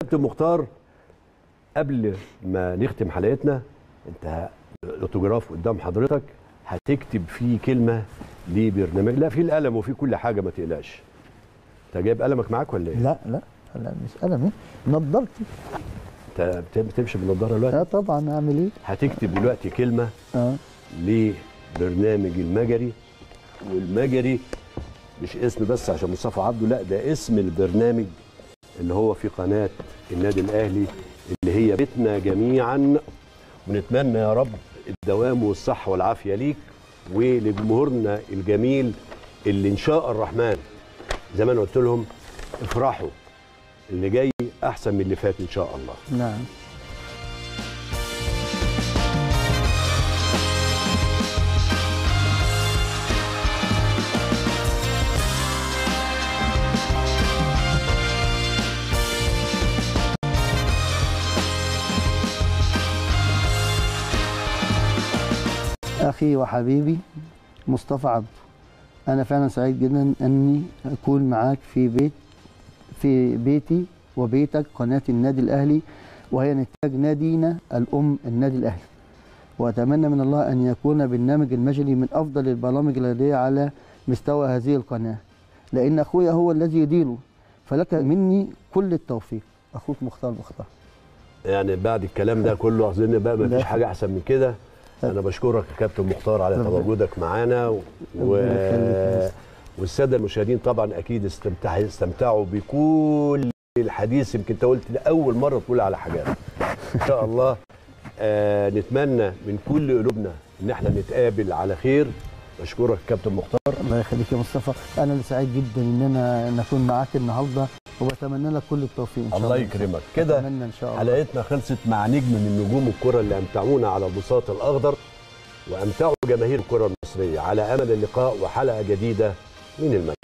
كابتن مختار قبل ما نختم حلقتنا انت الاوتوجراف قدام حضرتك هتكتب فيه كلمه لبرنامج لا في القلم وفي كل حاجه ما تقلقش انت جايب قلمك معاك ولا ايه؟ لا لا لا مش قلمي نضارتي انت بت- بتمشي بالنضاره دلوقتي اه طبعا اعمل ايه؟ هتكتب دلوقتي كلمه اه لبرنامج المجري والمجري مش اسم بس عشان مصطفى عبده لا ده اسم البرنامج اللي هو في قناه النادي الاهلي اللي هي بيتنا جميعا ونتمنى يا رب الدوام والصحه والعافيه ليك ولجمهورنا الجميل اللي ان شاء الرحمن زي ما انا قلت لهم افرحوا اللي جاي احسن من اللي فات ان شاء الله نعم أخي وحبيبي مصطفى عبده أنا فعلا سعيد جدا أني أكون معاك في بيت في بيتي وبيتك قناة النادي الأهلي وهي نتاج نادينا الأم النادي الأهلي وأتمنى من الله أن يكون برنامج المجري من أفضل البرامج الرياضية على مستوى هذه القناة لأن أخويا هو الذي يديره فلك مني كل التوفيق أخوك مختار مختار يعني بعد الكلام ده كله اظن بقى ما لا. فيش حاجه احسن من كده انا بشكرك يا كابتن مختار على ربنا- تواجدك معانا و... ربنا يخليك يا والساده المشاهدين طبعا اكيد استمتع استمتعوا بكل الحديث يمكن انت قلت لاول مره تقول على حاجات ان شاء الله آه نتمنى من كل قلوبنا ان احنا نتقابل على خير بشكرك كابتن مختار الله يخليك يا مصطفى أنا اللي سعيد جدا إن أنا أن أكون معاك النهاردة وبتمنى لك كل التوفيق إن شاء الله الله يكرمك كده أتمنى إن شاء الله حلقتنا خلصت مع نجم من نجوم الكرة اللي أمتعونا على البساط الأخضر وأمتعوا جماهير الكرة المصرية على أمل اللقاء وحلقة جديدة من المجد